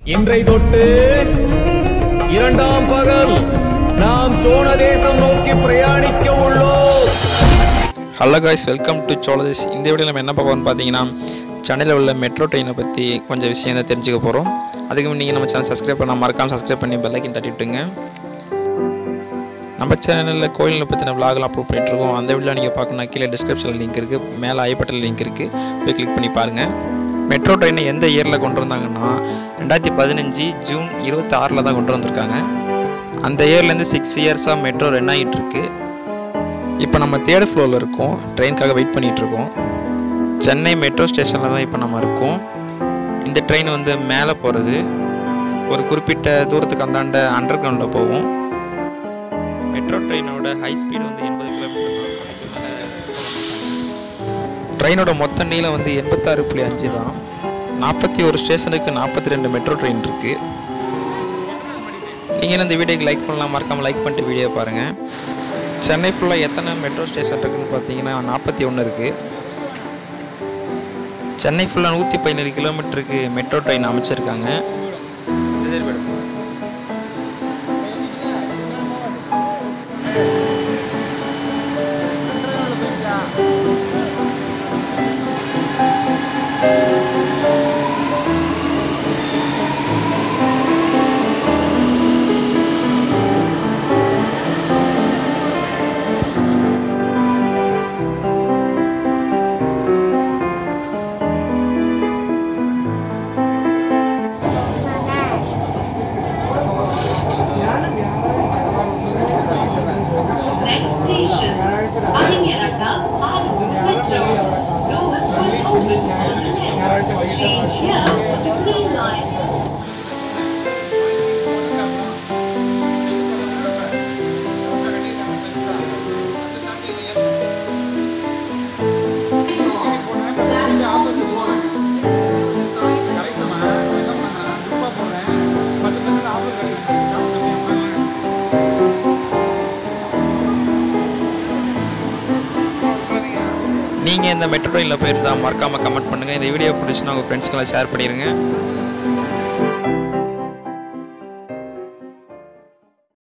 இன்றை தொட்டு இரண்டாம் பகல் நாம் சோழ தேசம் நோக்கி பிரயாணிக்க உள்ளோம் hello guys welcome to Choladesh இந்த வீடியோ நம்ம என்ன பார்க்கணும்னு பார்த்தீங்கன்னா சென்னையில் உள்ள மெட்ரோ ட்ரெயினை பற்றி கொஞ்சம் விஷயம் தான் தெரிஞ்சுக்க போகிறோம் அதுக்கு நீங்கள் நம்ம சேனல் சப்ஸ்கிரைப் பண்ணால் மறக்காமல் சப்ஸ்கிரைப் பண்ணி பெல்லைக்கன் தட்டி விட்டுங்க நம்ம சேனலில் கோயிலை பற்றின விளாக்லாம் அப்லோட் பண்ணிட்டுருக்கோம் அந்த வீடியோ நீங்கள் பார்க்கணும்னா கீழே டிஸ்கிரிப்ஷனில் லிங்க் இருக்குது மேலே ஐபட்டில் லிங்க் இருக்குது போய் கிளிக் பண்ணி பாருங்கள் மெட்ரோ ட்ரெயினை எந்த இயரில் கொண்டு வந்தாங்கன்னா ரெண்டாயிரத்தி பதினஞ்சு ஜூன் இருபத்தி ஆறில் தான் கொண்டு வந்திருக்காங்க அந்த இயர்லேருந்து சிக்ஸ் இயர்ஸாக மெட்ரோ ரன் ஆகிட்டு இருக்கு இப்போ நம்ம தேர்ட் ஃப்ளோரில் இருக்கோம் ட்ரெயினுக்காக வெயிட் பண்ணிட்டு இருக்கோம் சென்னை மெட்ரோ ஸ்டேஷனில் தான் இப்போ நம்ம இருக்கோம் இந்த ட்ரெயின் வந்து மேலே போகிறது ஒரு குறிப்பிட்ட தூரத்துக்கு அந்தாண்ட அண்டர் கிரவுண்டில் போகும் மெட்ரோ ட்ரெயினோட ஹை ஸ்பீடு வந்து எண்பது கிலோமீட்டர் ட்ரெயினோட மொத்த நீளம் வந்து எண்பத்தாறு புள்ளி அஞ்சு தான் நாற்பத்தி ஒரு ஸ்டேஷனுக்கு நாற்பத்தி ரெண்டு மெட்ரோ ட்ரெயின் இருக்குது நீங்கள் இந்த வீடியோக்கு லைக் பண்ணலாம் மறக்காமல் லைக் பண்ணிட்டு வீடியோ பாருங்கள் சென்னை ஃபுல்லாக எத்தனை மெட்ரோ ஸ்டேஷன் இருக்குன்னு பார்த்தீங்கன்னா நாற்பத்தி ஒன்று இருக்குது சென்னை ஃபுல்லாக நூற்றி பதினேழு கிலோமீட்டருக்கு மெட்ரோ ட்ரெயின் அமைச்சிருக்காங்க Next station, Alingeraka, Aluru Metro. Doors will open on the left. Change here for the green line. நீங்கள் இந்த மெட்ரோ ட்ரெயினில் போயிருந்தா மறக்காமல் கமெண்ட் பண்ணுங்கள் இந்த வீடியோ பிடிச்சுன்னா உங்கள் ஃப்ரெண்ட்ஸ்க்கெல்லாம் ஷேர் பண்ணிடுங்க